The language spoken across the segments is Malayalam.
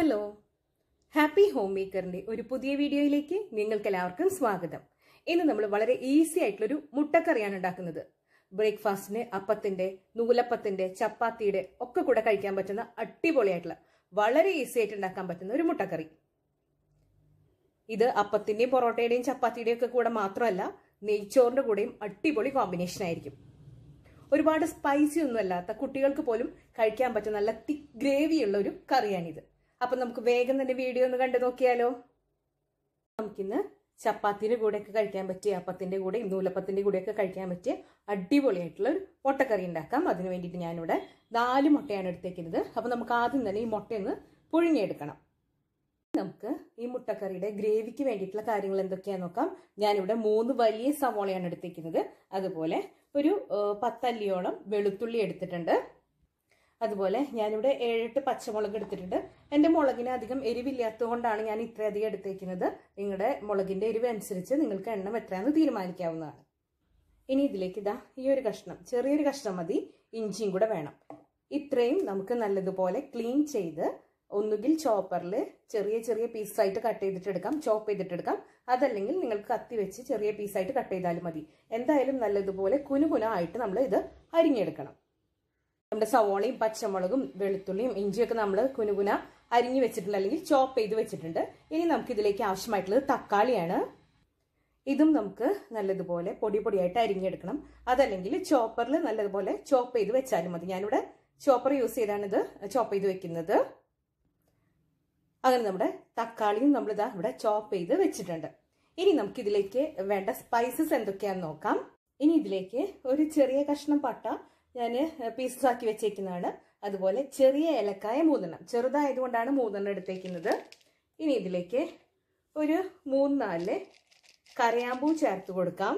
ഹലോ ഹാപ്പി ഹോം മേക്കറിന്റെ ഒരു പുതിയ വീഡിയോയിലേക്ക് നിങ്ങൾക്ക് എല്ലാവർക്കും സ്വാഗതം ഇന്ന് നമ്മൾ വളരെ ഈസി ആയിട്ടുള്ളൊരു മുട്ടക്കറിയാണ് ഉണ്ടാക്കുന്നത് ബ്രേക്ക്ഫാസ്റ്റിന് അപ്പത്തിന്റെ നൂലപ്പത്തിന്റെ ചപ്പാത്തിയുടെ ഒക്കെ കൂടെ കഴിക്കാൻ പറ്റുന്ന അടിപൊളിയായിട്ടുള്ള വളരെ ഈസി ആയിട്ട് ഉണ്ടാക്കാൻ പറ്റുന്ന ഒരു മുട്ടക്കറി ഇത് അപ്പത്തിന്റെയും പൊറോട്ടയുടെയും ചപ്പാത്തിയുടെയും ഒക്കെ കൂടെ മാത്രമല്ല നെയ്ച്ചോറിന്റെ കൂടെയും അടിപൊളി കോമ്പിനേഷൻ ആയിരിക്കും ഒരുപാട് സ്പൈസി ഒന്നും അല്ലാത്ത കുട്ടികൾക്ക് പോലും കഴിക്കാൻ പറ്റുന്ന നല്ല തിക് ഗ്രേവി ഉള്ള ഒരു കറിയാണിത് അപ്പൊ നമുക്ക് വേഗം തന്നെ വീഡിയോ ഒന്ന് കണ്ടു നോക്കിയാലോ നമുക്കിന്ന് ചപ്പാത്തിന്റെ കൂടെയൊക്കെ കഴിക്കാൻ പറ്റിയ അപ്പത്തിന്റെ കൂടെയും നൂലപ്പത്തിന്റെ കൂടെയൊക്കെ കഴിക്കാൻ പറ്റിയ അടിപൊളിയായിട്ടുള്ള ഒരു മുട്ടക്കറി ഉണ്ടാക്കാം അതിന് വേണ്ടിയിട്ട് ഞാനിവിടെ നാല് മുട്ടയാണ് എടുത്തേക്കുന്നത് അപ്പൊ നമുക്ക് ആദ്യം തന്നെ ഈ മുട്ടയൊന്ന് പുഴുങ്ങിയെടുക്കണം നമുക്ക് ഈ മുട്ടക്കറിയുടെ ഗ്രേവിക്ക് വേണ്ടിയിട്ടുള്ള കാര്യങ്ങൾ എന്തൊക്കെയാന്ന് നോക്കാം ഞാനിവിടെ മൂന്ന് വലിയ സവോളയാണ് എടുത്തേക്കുന്നത് അതുപോലെ ഒരു പത്തല്ലിയോളം വെളുത്തുള്ളി എടുത്തിട്ടുണ്ട് അതുപോലെ ഞാനിവിടെ ഏഴെട്ട് പച്ചമുളക് എടുത്തിട്ടുണ്ട് എൻ്റെ മുളകിന് അധികം എരിവില്ലാത്തത് കൊണ്ടാണ് ഞാൻ ഇത്രയധികം എടുത്തേക്കുന്നത് നിങ്ങളുടെ മുളകിൻ്റെ എരിവ് അനുസരിച്ച് നിങ്ങൾക്ക് എണ്ണം എത്രയാണെന്ന് തീരുമാനിക്കാവുന്നതാണ് ഇനി ഇതിലേക്ക് ഇതാ ഈ ഒരു കഷ്ണം ചെറിയൊരു കഷ്ണം മതി ഇഞ്ചിയും കൂടെ വേണം ഇത്രയും നമുക്ക് നല്ലതുപോലെ ക്ലീൻ ചെയ്ത് ഒന്നുകിൽ ചോപ്പറിൽ ചെറിയ ചെറിയ പീസായിട്ട് കട്ട് ചെയ്തിട്ട് എടുക്കാം ചോപ്പ് ചെയ്തിട്ട് എടുക്കാം അതല്ലെങ്കിൽ നിങ്ങൾക്ക് കത്തി വെച്ച് ചെറിയ പീസായിട്ട് കട്ട് ചെയ്താലും മതി എന്തായാലും നല്ലതുപോലെ കുനുകുന ആയിട്ട് നമ്മൾ ഇത് അരിഞ്ഞെടുക്കണം നമ്മുടെ സവോളയും പച്ചമുളകും വെളുത്തുള്ളിയും ഇഞ്ചിയൊക്കെ നമ്മൾ കുനുകുന അരിഞ്ഞു വെച്ചിട്ടുണ്ട് അല്ലെങ്കിൽ ചോപ്പ് ചെയ്ത് വെച്ചിട്ടുണ്ട് ഇനി നമുക്ക് ഇതിലേക്ക് ആവശ്യമായിട്ടുള്ളത് തക്കാളിയാണ് ഇതും നമുക്ക് നല്ലതുപോലെ പൊടി പൊടിയായിട്ട് അരിഞ്ഞെടുക്കണം അതല്ലെങ്കിൽ ചോപ്പറിൽ നല്ലതുപോലെ ചോപ്പ് ചെയ്ത് വെച്ചാലും മതി ഞാനിവിടെ ചോപ്പർ യൂസ് ചെയ്താണ് ഇത് ചോപ്പ് ചെയ്ത് വെക്കുന്നത് അങ്ങനെ നമ്മുടെ തക്കാളിയും നമ്മളിതാ ഇവിടെ ചോപ്പ് ചെയ്ത് വെച്ചിട്ടുണ്ട് ഇനി നമുക്ക് ഇതിലേക്ക് വേണ്ട സ്പൈസസ് എന്തൊക്കെയാന്ന് നോക്കാം ഇനി ഇതിലേക്ക് ഒരു ചെറിയ കഷ്ണം പട്ട ഞാൻ പീസസ് ആക്കി വെച്ചേക്കുന്നതാണ് അതുപോലെ ചെറിയ ഏലക്കായ മൂന്നെണ്ണം ചെറുതായതുകൊണ്ടാണ് മൂന്നെണ്ണം എടുത്തേക്കുന്നത് ഇനി ഇതിലേക്ക് ഒരു മൂന്ന് നാല് കരയാമ്പൂ ചേർത്ത് കൊടുക്കാം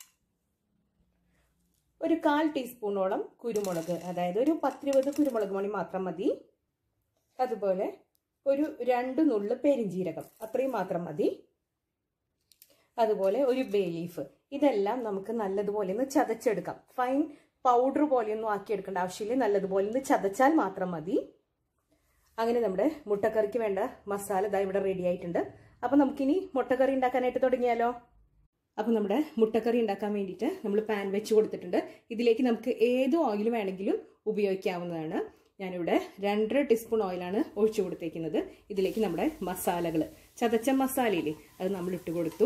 ഒരു കാൽ ടീസ്പൂണോളം കുരുമുളക് അതായത് ഒരു പത്തിരുപത് കുരുമുളക് മണി മാത്രം മതി അതുപോലെ ഒരു രണ്ട് നുള്ള് പെരിഞ്ജീരകം അത്രയും മാത്രം മതി അതുപോലെ ഒരു ബേ ലീഫ് ഇതെല്ലാം നമുക്ക് നല്ലതുപോലെ ഒന്ന് ചതച്ചെടുക്കാം ഫൈൻ പൗഡർ പോലെയൊന്നും ആക്കിയെടുക്കേണ്ട ആവശ്യമില്ല നല്ലതുപോലെ ഒന്ന് ചതച്ചാൽ മാത്രം മതി അങ്ങനെ നമ്മുടെ മുട്ടക്കറിക്ക് വേണ്ട മസാല ഇതാ ഇവിടെ റെഡി ആയിട്ടുണ്ട് അപ്പം നമുക്കിനി മുട്ടക്കറി ഉണ്ടാക്കാനായിട്ട് തുടങ്ങിയാലോ അപ്പം നമ്മുടെ മുട്ടക്കറി ഉണ്ടാക്കാൻ വേണ്ടിയിട്ട് നമ്മൾ പാൻ വെച്ച് കൊടുത്തിട്ടുണ്ട് ഇതിലേക്ക് നമുക്ക് ഏത് ഓയിൽ വേണമെങ്കിലും ഉപയോഗിക്കാവുന്നതാണ് ഞാനിവിടെ രണ്ടര ടീസ്പൂൺ ഓയിലാണ് ഒഴിച്ചു കൊടുത്തേക്കുന്നത് ഇതിലേക്ക് നമ്മുടെ മസാലകൾ ചതച്ച മസാലയില്ലേ അത് നമ്മൾ ഇട്ട് കൊടുത്തു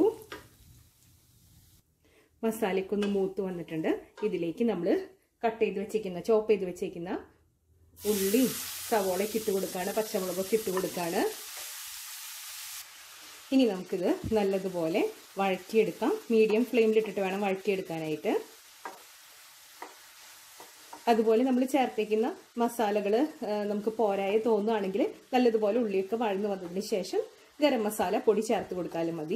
മസാലയ്ക്കൊന്ന് മൂത്ത് വന്നിട്ടുണ്ട് ഇതിലേക്ക് നമ്മൾ കട്ട് ചെയ്ത് വെച്ചേക്കുന്ന ചോപ്പ് ചെയ്ത് വെച്ചേക്കുന്ന ഉള്ളി സവോളയ്ക്ക് ഇട്ട് കൊടുക്കുകയാണ് പച്ചമുളകൊക്കെ ഇട്ട് കൊടുക്കുകയാണ് ഇനി നമുക്കിത് നല്ലതുപോലെ വഴറ്റിയെടുക്കാം മീഡിയം ഫ്ലെയിമിലിട്ടിട്ട് വേണം വഴറ്റിയെടുക്കാനായിട്ട് അതുപോലെ നമ്മൾ ചേർത്തേക്കുന്ന മസാലകൾ നമുക്ക് പോരായ തോന്നുകയാണെങ്കിൽ നല്ലതുപോലെ ഉള്ളിയൊക്കെ വഴന്നു വന്നതിന് ശേഷം ഗരം മസാല പൊടി ചേർത്ത് കൊടുത്താലും മതി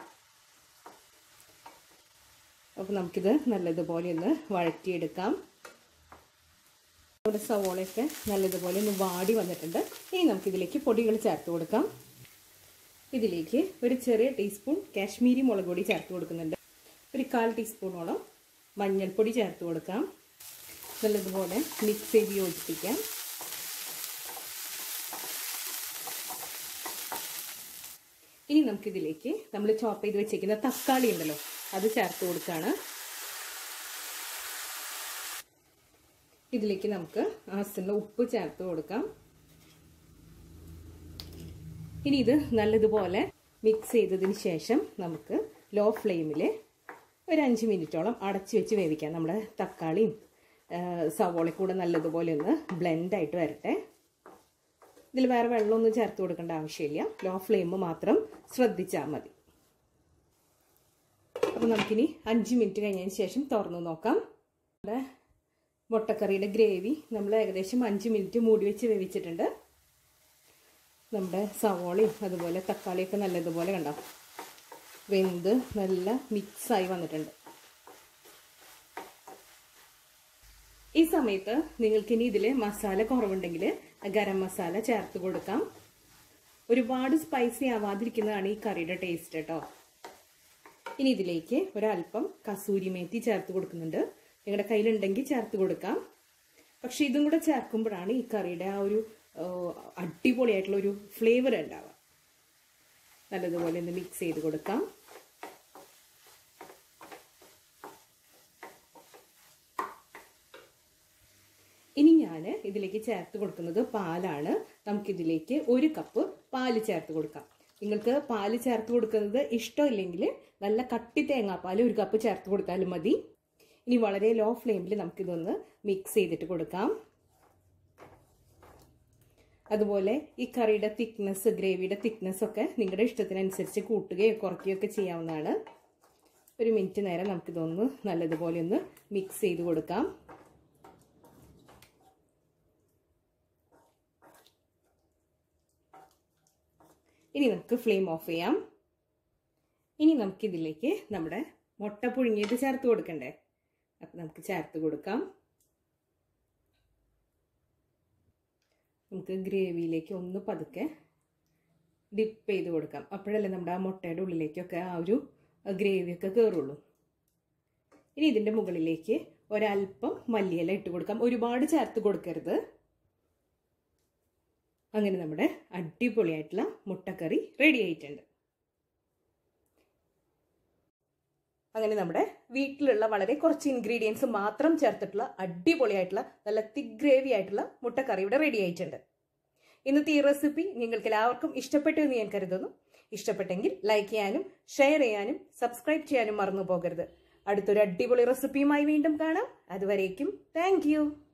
അപ്പോൾ നമുക്കിത് നല്ലതുപോലെ ഒന്ന് വഴറ്റിയെടുക്കാം നമ്മുടെ സവോളയൊക്കെ നല്ലതുപോലെ ഒന്ന് വാടി വന്നിട്ടുണ്ട് ഇനി നമുക്കിതിലേക്ക് പൊടികൾ ചേർത്ത് കൊടുക്കാം ഇതിലേക്ക് ഒരു ചെറിയ ടീസ്പൂൺ കാശ്മീരി മുളക് പൊടി ചേർത്ത് കൊടുക്കുന്നുണ്ട് ഒരു കാൽ ടീസ്പൂണോളം മഞ്ഞൾപ്പൊടി ചേർത്ത് കൊടുക്കാം നല്ലതുപോലെ മിക്സ് ചെയ്ത് യോജിപ്പിക്കാം ഇനി നമുക്കിതിലേക്ക് നമ്മൾ ചോപ്പ് ചെയ്ത് വെച്ചേക്കുന്ന തക്കാളി ഉണ്ടല്ലോ അത് ചേർത്ത് കൊടുക്കുകയാണ് ഇതിലേക്ക് നമുക്ക് ആവശ്യമുള്ള ഉപ്പ് ചേർത്ത് കൊടുക്കാം ഇനി ഇത് നല്ലതുപോലെ മിക്സ് ചെയ്തതിന് ശേഷം നമുക്ക് ലോ ഫ്ലെയിമിൽ ഒരു അഞ്ച് മിനിറ്റോളം അടച്ചു വെച്ച് വേവിക്കാം നമ്മുടെ തക്കാളിയും സവോള കൂടെ നല്ലതുപോലെ ഒന്ന് ബ്ലെൻഡായിട്ട് വരട്ടെ ഇതിൽ വേറെ വെള്ളമൊന്നും ചേർത്ത് കൊടുക്കേണ്ട ആവശ്യമില്ല ലോ ഫ്ലെയിം മാത്രം ശ്രദ്ധിച്ചാൽ മതി അപ്പോൾ നമുക്കിനി അഞ്ച് മിനിറ്റ് കഴിഞ്ഞതിന് ശേഷം തുറന്നു നോക്കാം നമ്മുടെ മുട്ടക്കറിയുടെ ഗ്രേവി നമ്മൾ ഏകദേശം അഞ്ച് മിനിറ്റ് മൂടി വെച്ച് വേവിച്ചിട്ടുണ്ട് നമ്മുടെ സവോളയും അതുപോലെ തക്കാളിയൊക്കെ നല്ലതുപോലെ കണ്ടോ വെന്ത് നല്ല മിക്സായി വന്നിട്ടുണ്ട് ഈ സമയത്ത് നിങ്ങൾക്കിനി ഇതിൽ മസാല കുറവുണ്ടെങ്കിൽ ഗരം മസാല ചേർത്ത് കൊടുക്കാം ഒരുപാട് സ്പൈസി ആവാതിരിക്കുന്നതാണ് ഈ കറിയുടെ ടേസ്റ്റ് കേട്ടോ ഇനി ഇതിലേക്ക് ഒരല്പം കസൂരി മേത്തി ചേർത്ത് കൊടുക്കുന്നുണ്ട് നിങ്ങളുടെ കയ്യിലുണ്ടെങ്കിൽ ചേർത്ത് കൊടുക്കാം പക്ഷെ ഇതും കൂടെ ചേർക്കുമ്പോഴാണ് ഈ കറിയുടെ ആ ഒരു അടിപൊളിയായിട്ടുള്ള ഒരു ഫ്ലേവർ ഉണ്ടാവുക നല്ലതുപോലെ ഒന്ന് മിക്സ് ചെയ്ത് കൊടുക്കാം ഇനി ഞാൻ ഇതിലേക്ക് ചേർത്ത് കൊടുക്കുന്നത് പാലാണ് നമുക്കിതിലേക്ക് ഒരു കപ്പ് പാല് ചേർത്ത് കൊടുക്കാം നിങ്ങൾക്ക് പാല് ചേർത്ത് കൊടുക്കുന്നത് ഇഷ്ടമില്ലെങ്കിൽ നല്ല കട്ടി തേങ്ങാപ്പാൽ ഒരു കപ്പ് ചേർത്ത് കൊടുത്താലും മതി ഇനി വളരെ ലോ ഫ്ലെയിമിൽ നമുക്കിതൊന്ന് മിക്സ് ചെയ്തിട്ട് കൊടുക്കാം അതുപോലെ ഈ കറിയുടെ തിക്നെസ് ഗ്രേവിയുടെ തിക്നെസ് ഒക്കെ നിങ്ങളുടെ ഇഷ്ടത്തിനനുസരിച്ച് കൂട്ടുകയോ കുറയ്ക്കുകയോ ഒക്കെ ചെയ്യാവുന്നതാണ് ഒരു മിനിറ്റ് നേരം നമുക്കിതൊന്ന് നല്ലതുപോലെ ഒന്ന് മിക്സ് ചെയ്ത് കൊടുക്കാം ഇനി നമുക്ക് ഫ്ലെയിം ഓഫ് ചെയ്യാം ഇനി നമുക്കിതിലേക്ക് നമ്മുടെ മുട്ട പുഴുങ്ങിയത് ചേർത്ത് കൊടുക്കണ്ടേ അപ്പം നമുക്ക് ചേർത്ത് കൊടുക്കാം നമുക്ക് ഗ്രേവിയിലേക്ക് ഒന്ന് പതുക്കെ ഡിപ്പ് ചെയ്ത് കൊടുക്കാം അപ്പോഴല്ലേ നമ്മുടെ ആ മുട്ടയുടെ ഉള്ളിലേക്കൊക്കെ ആ ഒരു ഗ്രേവിയൊക്കെ കയറുള്ളൂ ഇനി ഇതിൻ്റെ മുകളിലേക്ക് ഒരല്പം മല്ലിയില ഇട്ട് കൊടുക്കാം ഒരുപാട് ചേർത്ത് കൊടുക്കരുത് അങ്ങനെ നമ്മുടെ അടിപൊളിയായിട്ടുള്ള മുട്ടക്കറി റെഡി ആയിട്ടുണ്ട് അങ്ങനെ നമ്മുടെ വീട്ടിലുള്ള വളരെ കുറച്ച് ഇൻഗ്രീഡിയൻസ് മാത്രം ചേർത്തിട്ടുള്ള അടിപൊളിയായിട്ടുള്ള നല്ല തിക് ഗ്രേവി ആയിട്ടുള്ള മുട്ടക്കറി ഇവിടെ റെഡി ആയിട്ടുണ്ട് ഇന്നത്തെ ഈ റെസിപ്പി നിങ്ങൾക്ക് എല്ലാവർക്കും ഇഷ്ടപ്പെട്ടു എന്ന് ഞാൻ കരുതുന്നു ഇഷ്ടപ്പെട്ടെങ്കിൽ ലൈക്ക് ചെയ്യാനും ഷെയർ ചെയ്യാനും സബ്സ്ക്രൈബ് ചെയ്യാനും മറന്നു പോകരുത് അടുത്തൊരു അടിപൊളി റെസിപ്പിയുമായി വീണ്ടും കാണാം അതുവരേക്കും താങ്ക്